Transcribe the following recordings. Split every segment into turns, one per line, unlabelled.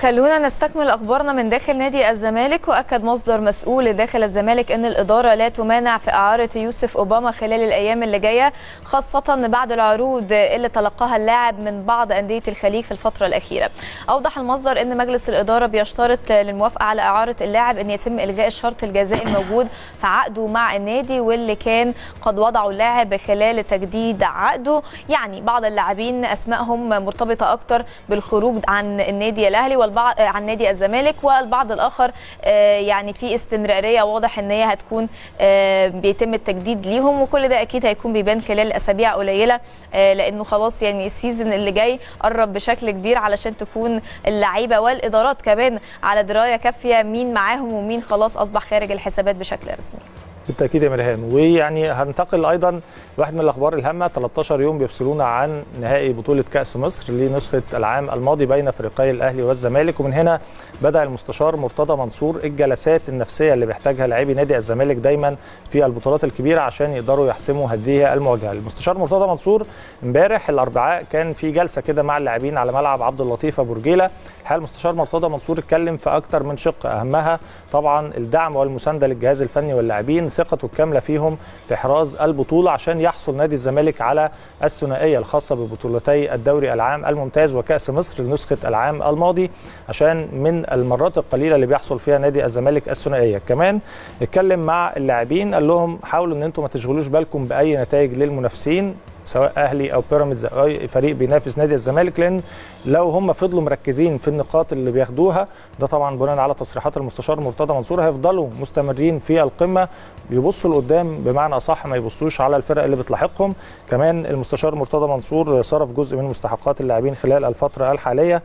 خلونا نستكمل اخبارنا من داخل نادي الزمالك واكد مصدر مسؤول داخل الزمالك ان الاداره لا تمانع في اعاره يوسف اوباما خلال الايام اللي جايه خاصه بعد العروض اللي تلقاها اللاعب من بعض انديه الخليج في الفتره الاخيره. اوضح المصدر ان مجلس الاداره بيشترط للموافقه على اعاره اللاعب ان يتم الغاء الشرط الجزائي الموجود في عقده مع النادي واللي كان قد وضعه اللاعب خلال تجديد عقده، يعني بعض اللاعبين اسمائهم مرتبطه اكتر بالخروج عن النادي الاهلي والبعض عن نادي الزمالك والبعض الاخر يعني في استمراريه واضح ان هي هتكون بيتم التجديد ليهم وكل ده اكيد هيكون بيبان خلال اسابيع قليله لانه خلاص يعني السيزون اللي جاي قرب بشكل كبير علشان تكون اللعيبه والادارات كمان على درايه كافيه مين معاهم ومين خلاص اصبح خارج الحسابات بشكل رسمي.
بالتاكيد يا مرهان ويعني هنتقل ايضا واحد من الاخبار الهامه 13 يوم بيفصلونا عن نهائي بطوله كاس مصر لنسخه العام الماضي بين فريقي الاهلي والزمالك ومن هنا بدا المستشار مرتضى منصور الجلسات النفسيه اللي بيحتاجها لاعبي نادي الزمالك دايما في البطولات الكبيره عشان يقدروا يحسموا هذه المواجهه المستشار مرتضى منصور امبارح الاربعاء كان في جلسه كده مع اللاعبين على ملعب عبد اللطيف ابو رجيله الحقيقه المستشار مرتضى منصور اتكلم في اكثر من شق اهمها طبعا الدعم والمسانده للجهاز الفني واللاعبين ثقته الكامله فيهم في احراز البطوله عشان يحصل نادي الزمالك على الثنائيه الخاصه ببطولتي الدوري العام الممتاز وكاس مصر لنسخه العام الماضي عشان من المرات القليله اللي بيحصل فيها نادي الزمالك الثنائيه كمان اتكلم مع اللاعبين قال لهم حاولوا ان انتم ما تشغلوش بالكم باي نتائج للمنافسين سواء اهلي او بيراميدز او اي فريق بينافس نادي الزمالك لان لو هم فضلوا مركزين في النقاط اللي بياخدوها ده طبعا بناء على تصريحات المستشار مرتضى منصور هيفضلوا مستمرين في القمه بيبصوا لقدام بمعنى اصح ما يبصوش على الفرق اللي بتلاحقهم كمان المستشار مرتضى منصور صرف جزء من مستحقات اللاعبين خلال الفتره الحاليه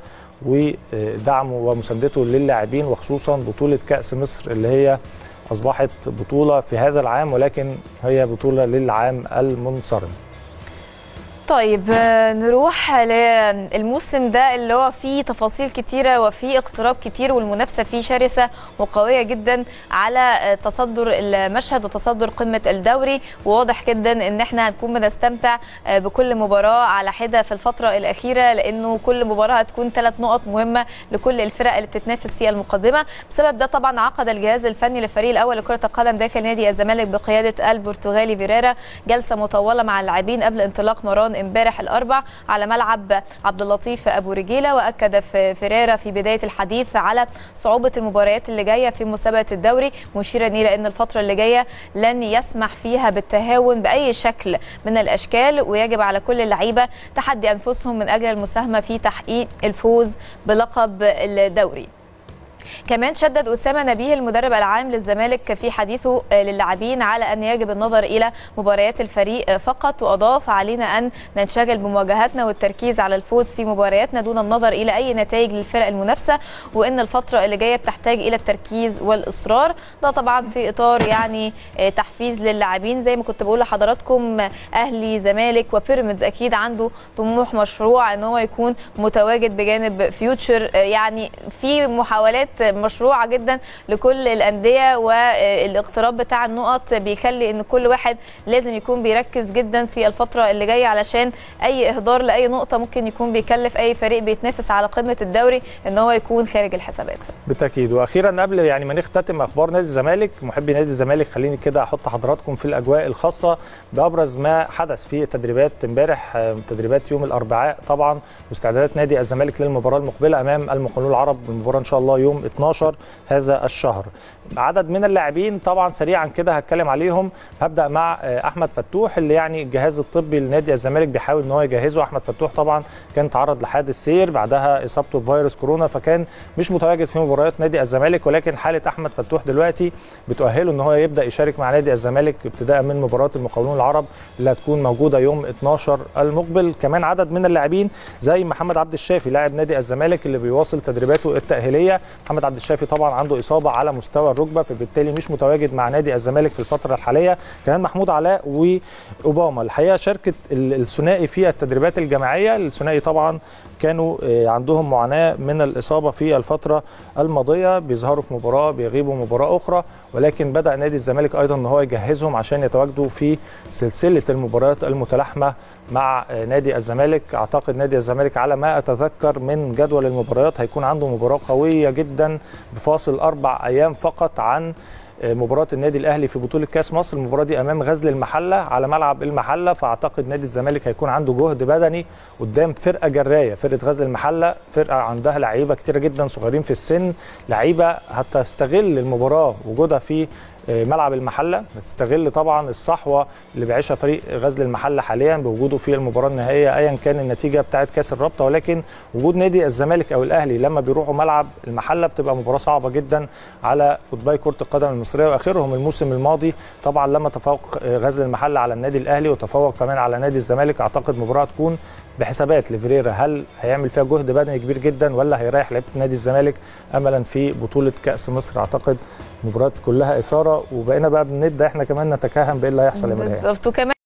ودعمه ومساندته للاعبين وخصوصا بطوله كاس مصر اللي هي اصبحت بطوله في هذا العام ولكن هي بطوله للعام المنصرم
طيب نروح للموسم ده اللي هو فيه تفاصيل كتيرة وفيه اقتراب كتير والمنافسة فيه شرسة وقوية جدا على تصدر المشهد وتصدر قمة الدوري وواضح جدا ان احنا هنكون بنستمتع بكل مباراة على حدة في الفترة الأخيرة لأنه كل مباراة هتكون ثلاث نقط مهمة لكل الفرق اللي بتتنافس في المقدمة بسبب ده طبعا عقد الجهاز الفني للفريق الأول لكرة القدم داخل نادي الزمالك بقيادة البرتغالي فيريرا جلسة مطولة مع اللاعبين قبل انطلاق مران امبارح الاربع على ملعب عبد اللطيف ابو رجيله واكد فيريرا في بدايه الحديث على صعوبه المباريات اللي جايه في مسابقه الدوري مشيرا الى ان الفتره اللي جايه لن يسمح فيها بالتهاون باي شكل من الاشكال ويجب على كل اللعيبه تحدي انفسهم من اجل المساهمه في تحقيق الفوز بلقب الدوري كمان شدد اسامه نبيه المدرب العام للزمالك في حديثه للاعبين على ان يجب النظر الى مباريات الفريق فقط واضاف علينا ان ننشغل بمواجهاتنا والتركيز على الفوز في مبارياتنا دون النظر الى اي نتائج للفرق المنافسه وان الفتره اللي جايه بتحتاج الى التركيز والاصرار ده طبعا في اطار يعني تحفيز للاعبين زي ما كنت بقول لحضراتكم اهلي زمالك وبيراميدز اكيد عنده طموح مشروع ان هو يكون متواجد بجانب فيوتشر يعني في محاولات مشروعه جدا لكل الانديه والاقتراب بتاع النقط بيخلي ان كل واحد لازم يكون بيركز جدا في الفتره اللي جايه علشان اي اهدار لاي نقطه ممكن يكون بيكلف اي فريق بيتنافس على قمه الدوري ان هو يكون خارج الحسابات
بالتاكيد واخيرا قبل يعني ما نختتم اخبار نادي الزمالك محبي نادي الزمالك خليني كده احط حضراتكم في الاجواء الخاصه بابرز ما حدث في تدريبات امبارح تدريبات يوم الاربعاء طبعا واستعدادات نادي الزمالك للمباراه المقبله امام المقاولون العرب المباراه ان شاء الله يوم 12 هذا الشهر عدد من اللاعبين طبعا سريعا كده هتكلم عليهم هبدا مع احمد فتوح اللي يعني الجهاز الطبي لنادي الزمالك بيحاول ان هو يجهزه احمد فتوح طبعا كان تعرض لحادث سير بعدها اصابته بفيروس كورونا فكان مش متواجد في مباريات نادي الزمالك ولكن حاله احمد فتوح دلوقتي بتؤهله ان هو يبدا يشارك مع نادي الزمالك ابتداء من مباراه المقاولون العرب اللي هتكون موجوده يوم 12 المقبل كمان عدد من اللاعبين زي محمد عبد الشافي لاعب نادي الزمالك اللي بيواصل تدريباته التاهيليه محمد عبد الشافي طبعا عنده اصابه على مستوى الركبه فبالتالي مش متواجد مع نادي الزمالك في الفتره الحاليه كمان محمود علاء واوباما الحقيقه شاركت الثنائي في التدريبات الجماعيه الثنائي طبعا كانوا عندهم معاناه من الاصابه في الفتره الماضيه بيظهروا في مباراه بيغيبوا مباراه اخرى ولكن بدا نادي الزمالك ايضا ان هو يجهزهم عشان يتواجدوا في سلسله المباريات المتلاحمه مع نادي الزمالك اعتقد نادي الزمالك على ما اتذكر من جدول المباريات هيكون عنده مباراه قويه جدا بفاصل اربع ايام فقط عن مباراه النادي الاهلي في بطوله كاس مصر المباراه دي امام غزل المحله على ملعب المحله فاعتقد نادي الزمالك هيكون عنده جهد بدني قدام فرقه جرايه فرقه غزل المحله فرقه عندها لعيبه كتيره جدا صغيرين في السن لعيبه هتستغل المباراه وجودها في ملعب المحله هتستغل طبعا الصحوه اللي بيعيشها فريق غزل المحله حاليا بوجوده في المباراه النهائيه ايا كان النتيجه بتاعه كاس الرابطه ولكن وجود نادي الزمالك او الاهلي لما بيروحوا ملعب المحله بتبقى مباراه صعبه جدا على قطبي كره القدم المصريه واخرهم الموسم الماضي طبعا لما تفوق غزل المحله على النادي الاهلي وتفوق كمان على نادي الزمالك اعتقد مباراه تكون بحسابات لفريرا هل هيعمل فيها جهد بدني كبير جدا ولا هيريح لعيبه نادي الزمالك املا في بطوله كاس مصر اعتقد مباراه كلها اثاره وبقينا بقى بنبدا احنا كمان نتكهن بايه اللي هيحصل يا
بالظبط وكمان